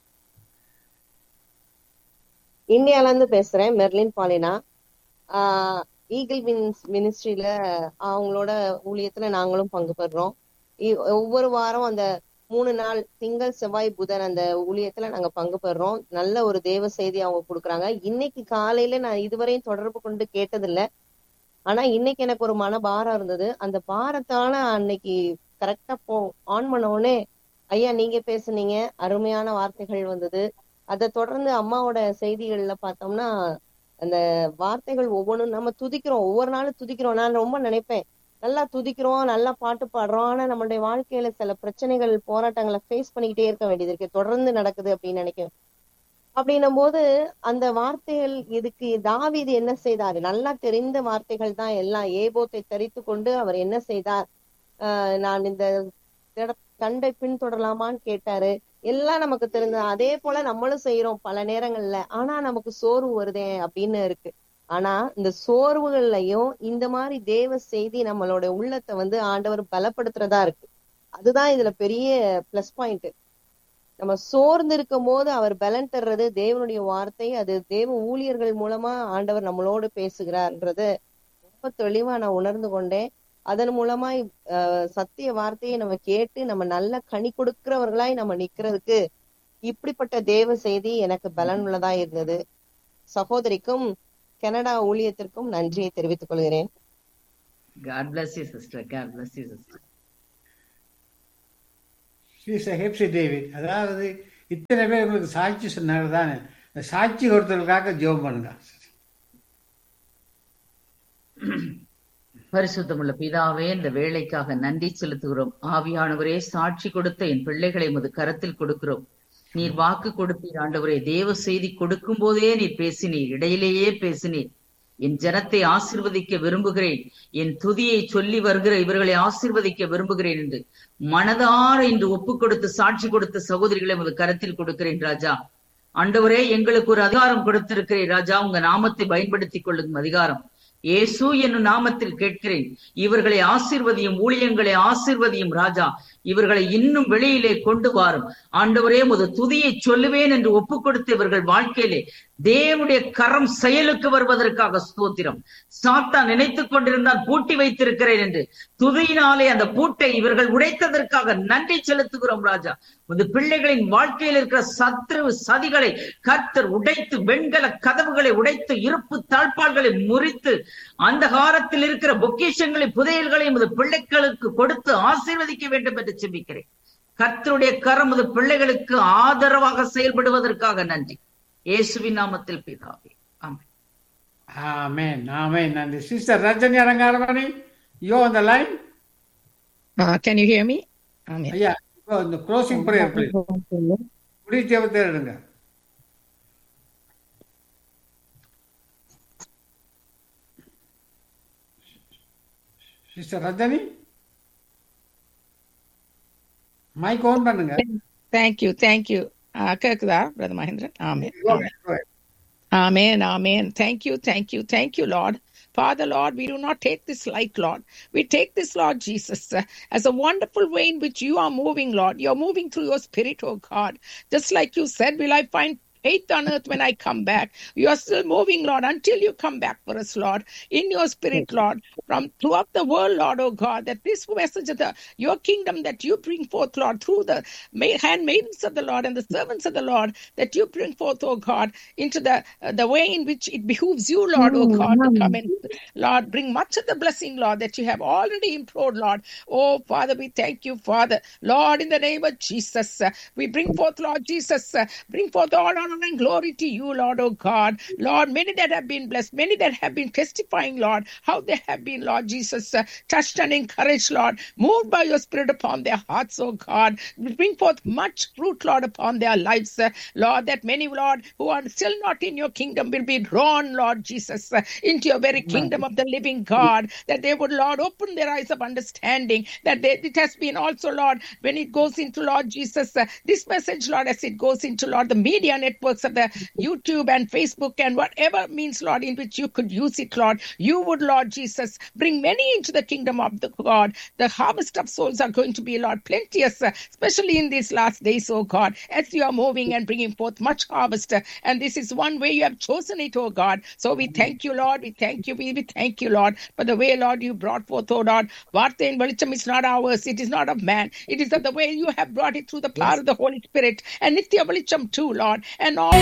இந்தியால இருந்து பேசுறேன் மெர்லின் பாலினா ஆஹ் ஈகிள் வின்ஸ் மினிஸ்ட்ரியில அவங்களோட ஊழியத்துல நாங்களும் பங்கு பெறுறோம் இ- ஒவ்வொரு வாரம் அந்த மூணு நாள் திங்கள் செவ்வாய் புதன் அந்த ஊழியத்துல நாங்க பங்கு பெறுறோம் நல்ல ஒரு தேவ செய்தி அவங்க கொடுக்குறாங்க இன்னைக்கு காலையில நான் இதுவரையும் தொடர்பு கொண்டு கேட்டதில்ல ஆனா இன்னைக்கு எனக்கு ஒரு மன பாரம் இருந்தது அந்த பாரத்தால அன்னைக்கு கரெக்டா போ ஆன் பண்ண உடனே ஐயா நீங்க பேசுனீங்க அருமையான வார்த்தைகள் வந்தது அதை தொடர்ந்து அம்மாவோட செய்திகள்ல பார்த்தோம்னா அந்த வார்த்தைகள் ஒவ்வொன்றும் நம்ம துதிக்கிறோம் ஒவ்வொரு நாளும் துதிக்கிறோம் நான் ரொம்ப நினைப்பேன் நல்லா துதிக்கிறோம் நல்லா பாட்டு பாடுறோம் ஆனா நம்மளுடைய வாழ்க்கையில சில பிரச்சனைகள் போராட்டங்களை ஃபேஸ் பண்ணிக்கிட்டே இருக்க வேண்டியது இருக்கு தொடர்ந்து நடக்குது அப்படின்னு நினைக்கிறேன் அப்படின்னும் போது அந்த வார்த்தைகள் இதுக்கு தாவீது என்ன செய்தாரு நல்லா தெரிந்த வார்த்தைகள் தான் எல்லாம் ஏபோத்தை தரித்து கொண்டு அவர் என்ன செய்தார் ஆஹ் நான் இந்த இட- தண்டை பின்தொடரலாமான்னு கேட்டாரு எல்லாம் நமக்கு தெரிஞ்ச அதே போல நம்மளும் செய்யறோம் பல நேரங்கள்ல ஆனா நமக்கு சோர்வு வருதே அப்படின்னு இருக்கு ஆனா இந்த சோர்வுகள்லயும் இந்த மாதிரி தேவ செய்தி நம்மளோட உள்ளத்தை வந்து ஆண்டவர் பலப்படுத்துறதா இருக்கு அதுதான் இதுல பெரிய பிளஸ் பாயிண்ட் நம்ம சோர்ந்து இருக்கும் போது அவர் பலன் தர்றது தேவனுடைய வார்த்தை அது தேவ ஊழியர்கள் மூலமா ஆண்டவர் நம்மளோடு பேசுகிறார்ன்றது ரொம்ப தெளிவா நான் உணர்ந்து கொண்டேன் அதன் மூலமாய் அஹ், சத்திய வார்த்தையை நம்ம கேட்டு நம்ம நல்ல கனி கொடுக்கிறவர்களாய் நம்ம நிக்கிறதுக்கு இப்படிப்பட்ட தேவ செய்தி எனக்கு பலனுள்ளதா இருந்தது சகோதரிக்கும் கனடா ஊழியத்திற்கும் நன்றியை தெரிவித்துக் கொள்கிறேன் God bless you sister god bless you sister sister Hepsi David அதாவது இத்தனை பேர் உங்களுக்கு சாட்சி சொன்னாங்க தானே இந்த சாட்சி கொடுத்தவர்களுக்காக ஜெபம் பண்ணுங்க பரிசுத்தமுள்ள பிதாவே இந்த வேலைக்காக நன்றி செலுத்துகிறோம் ஆவியானவரே சாட்சி கொடுத்த என் பிள்ளைகளை உமது கரத்தில் கொடுக்கிறோம் நீர் வாக்கு கொடுத்தீர் ஆண்டவரே தேவ செய்தி கொடுக்கும் போதே நீர் பேசினீர் இடையிலேயே பேசினீர் என் ஜனத்தை ஆசிர்வதிக்க விரும்புகிறேன் என் துதியை சொல்லி வருகிற இவர்களை ஆசிர்வதிக்க விரும்புகிறேன் என்று மனதார இன்று ஒப்பு கொடுத்து சாட்சி கொடுத்த சகோதரிகளை உமது கரத்தில் கொடுக்கிறேன் ராஜா ஆண்டவரே எங்களுக்கு ஒரு அதிகாரம் கொடுத்திருக்கிறேன் ராஜா உங்க நாமத்தை பயன்படுத்திக் கொள்ளும் அதிகாரம் இயேசு என்னும் நாமத்தில் கேட்கிறேன் இவர்களை ஆசிர்வதியும் ஊழியங்களை ஆசிர்வதியும் ராஜா இவர்களை இன்னும் வெளியிலே கொண்டு வாரும் ஆண்டவரே முது துதியை சொல்லுவேன் என்று ஒப்புக் கொடுத்த இவர்கள் வாழ்க்கையிலே தேவனுடைய கரம் செயலுக்கு வருவதற்காக ஸ்தோத்திரம் சாத்தா நினைத்துக் கொண்டிருந்தால் பூட்டி வைத்திருக்கிறேன் என்று துதியினாலே அந்த பூட்டை இவர்கள் உடைத்ததற்காக நன்றி செலுத்துகிறோம் ராஜா உமது பிள்ளைகளின் வாழ்க்கையில் இருக்கிற சத்ரு சதிகளை கர்த்தர் உடைத்து வெண்கல கதவுகளை உடைத்து இருப்பு தாழ்பால்களை முறித்து அந்த காலத்தில் இருக்கிற பொக்கிஷங்களை புதையல்களை உமது பிள்ளைகளுக்கு கொடுத்து ஆசீர்வதிக்க வேண்டும் என்று செபிக்கிறேன் கர்த்தருடைய கரம் உமது பிள்ளைகளுக்கு ஆதரவாக செயல்படுவதற்காக நன்றி இயேசுவின் நாமத்தில் பிதாவே ஆமென் ஆமென் ஆமென் நன்றி சிஸ்டர் ரஜினி அலங்காரமணி யோ அந்த line Uh, can you hear me? Amen. ஐயா இப்போ இந்த க்ளோசிங் ப்ரேயர் ப்ளீஸ் முடி ஜெபத்தை எடுங்க சிஸ்டர் ரஜினி மைக் ஆன் பண்ணுங்க Thank you, thank you. Uh, கேக்குதா, Brother Mahendra? Amen. Go Amen. ahead, go ahead. Amen, amen. Thank you, thank you, thank you, Lord. Father, Lord, we do not take this light, Lord. We take this, Lord Jesus, uh, as a wonderful way in which you are moving, Lord. You're moving through your spirit, oh God. Just like you said, will I find faith on earth when I come back? You are still moving, Lord, until you come back for us, Lord, in your spirit, Lord, from throughout the world, Lord, oh God, that this message of the, your kingdom that you bring forth, Lord, through the ma- handmaidens of the Lord and the servants of the Lord, that you bring forth, oh God, into the uh, the way in which it behooves you, Lord, oh God, to come and, Lord, bring much of the blessing, Lord, that you have already implored, Lord. Oh, Father, we thank you, Father. Lord, in the name of Jesus, uh, we bring forth, Lord Jesus, uh, bring forth all honor and glory to you, Lord, oh God. Lord, many that have been blessed, many that have been testifying, Lord, how they have been, Lord Jesus, uh, touched and encouraged, Lord, moved by your spirit upon their hearts, oh God. We bring forth much fruit, Lord, upon their lives, uh, Lord, that many, Lord, who are still not in your kingdom will be drawn, Lord Jesus, uh, into your very kingdom of the living God, that they would, Lord, open their eyes of understanding, that they, it has been also, Lord, when it goes into, Lord Jesus, uh, this message, Lord, as it goes into, Lord, the media networks of the YouTube and Facebook and whatever means, Lord, in which you could use it, Lord, you would, Lord Jesus, bring many into the kingdom of the God. The harvest of souls are going to be, Lord, plenteous, uh, especially in these last days, oh God, as you are moving and bringing forth much harvest. uh, And this is one way you have chosen it, oh God. So we thank you, Lord. We thank you. We, we thank you, Lord, for the way, Lord, you brought forth, oh Lord. Varta in Velicham is not ours. It is not of man. It is of the way you have brought it through the power of the Holy Spirit. And Nitya Velicham too, Lord. And all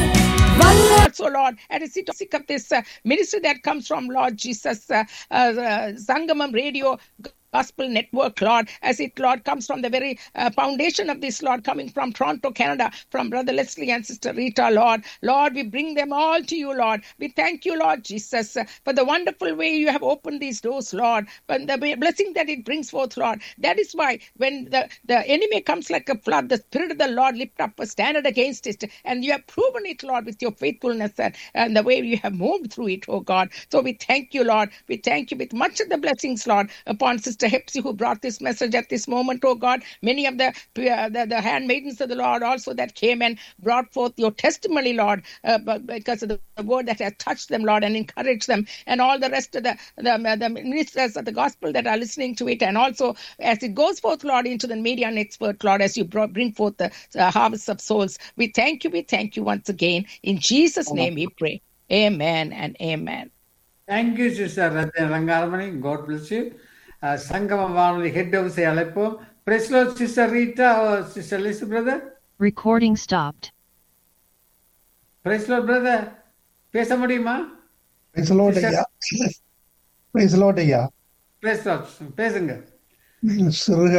also, Lord, and it's it sick of this uh, ministry that comes from Lord Jesus, uh, uh, uh, Zangamam Radio Gospel Network, Lord, as it, Lord, comes from the very uh, foundation of this, Lord, coming from Toronto, Canada, from Brother Leslie and Sister Rita, Lord. Lord, we bring them all to you, Lord. We thank you, Lord Jesus, uh, for the wonderful way you have opened these doors, Lord, and the blessing that it brings forth, Lord. That is why when the, the enemy comes like a flood, the Spirit of the Lord lift up a standard against it, and you have proven it, Lord, with your faithfulness and, and the way you have moved through it, oh God. So we thank you, Lord. We thank you with much of the blessings, Lord, upon Sister Hepsi who brought this message at this moment, oh God. Many of the, uh, the, the handmaidens of the Lord also that came and brought forth your testimony, Lord, uh, but because of the, the word that has touched them, Lord, and encouraged them, and all the rest of the, the, the ministers of the gospel that are listening to it, and also as it goes forth, Lord, into the media and expert, Lord, as you brought, bring forth the uh, harvest of souls. We thank you, we thank you once again. In Jesus' name we pray. Amen and amen. Thank you sister Ratna Rangaramani God bless you சங்கம வானொலி head ஹவுஸை அழைப்போம் பிரஸ்லோ sister Rita sister Liz brother Recording stopped. பிரஸ்லோ brother பேச முடியுமா Praise the Lord ஐயா Praise the Lord ஐயா பிரஸ்லோ பேசுங்க சிறுக